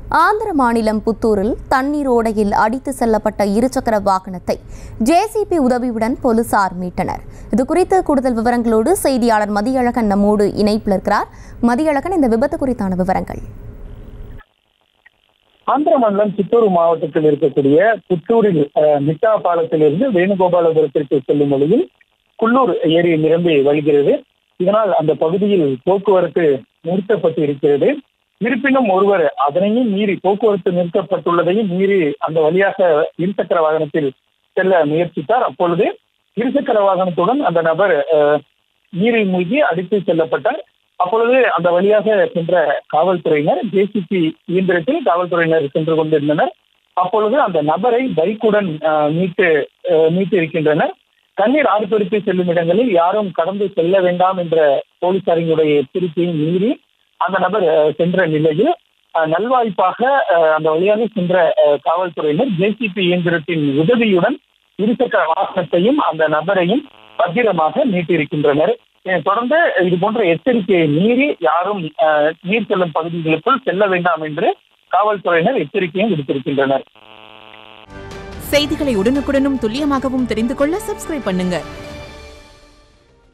ஆந்திர மாநிலம் புத்தூரில் தண்ணீர் ஓடையில் அடித்து செல்லப்பட்ட இருசக்கர வாகனத்தை ஜேசிபி உதவியுடன் போலீசார் மீட்டனர் இது குறித்து கூடுதல் விவரங்களோடு செய்தியாளர் மதியழகன் நம்மோடு இணைப்பில் இருக்கிறார் மதியழகன் இந்த விபத்து குறித்தான விவரங்கள் ஆந்திர மாநிலம் சித்தூர் மாவட்டத்தில் இருக்கக்கூடிய புத்தூரில் அஹ், மிட்டா பாலத்திலிருந்து வேணுகோபாலபுரத்திற்கு செல்லும் வழியில் குள்ளூர் ஏரி நிரம்பி வழிகிறது இதனால் அந்த பகுதியில் போக்குவரத்து நிறுத்தப்பட்டு இருக்கிறது இருப்பினும் ஒருவர் அதனையும் மீறி போக்குவரத்து நிறுத்தப்பட்டுள்ளதையும் மீறி அந்த வழியாக இருசக்கர வாகனத்தில் செல்ல முயற்சித்தார் அப்பொழுது இருசக்கர வாகனத்துடன் அந்த நபர் அஹ், நீரில் மூழ்கி அடித்து செல்லப்பட்டார் அப்பொழுது அந்த வழியாக சென்ற காவல்துறையினர் ஜேசிபி இயந்திரத்தில் காவல்துறையினர் சென்று கொண்டிருந்தனர் அப்பொழுது அந்த நபரை பைக்குடன் அஹ், மீட்டு அஹ், மீட்டு இருக்கின்றனர் தண்ணீர் ஆர்ப்பரித்து செல்லும் இடங்களில் யாரும் கடந்து செல்ல வேண்டாம் என்ற போலீசாரினுடைய எச்சரிக்கையை மீறி அந்த நபர் அஹ், சென்ற நிலையில் அஹ், நல்வாய்ப்பாக அஹ், அந்த வழியாக சென்ற அஹ், காவல்துறையினர் ஜேசிபி இயந்திரத்தின் உதவியுடன் இருசக்கர வாகனத்தையும் அந்த நபரையும் பத்திரமாக மீட்டிருக்கின்றனர் அஹ், தொடர்ந்து இது போன்ற எச்சரிக்கையை மீறி யாரும் அஹ், நீர் செல்லும் பகுதிகளுக்குள் செல்ல வேண்டாம் என்று காவல்துறையினர் எச்சரிக்கையும் விடுத்திருக்கின்றனர் செய்திகளை உடனுக்குடனும் துல்லியமாகவும் தெரிந்து கொள்ள சப்ஸ்கிரைப் பண்ணுங்க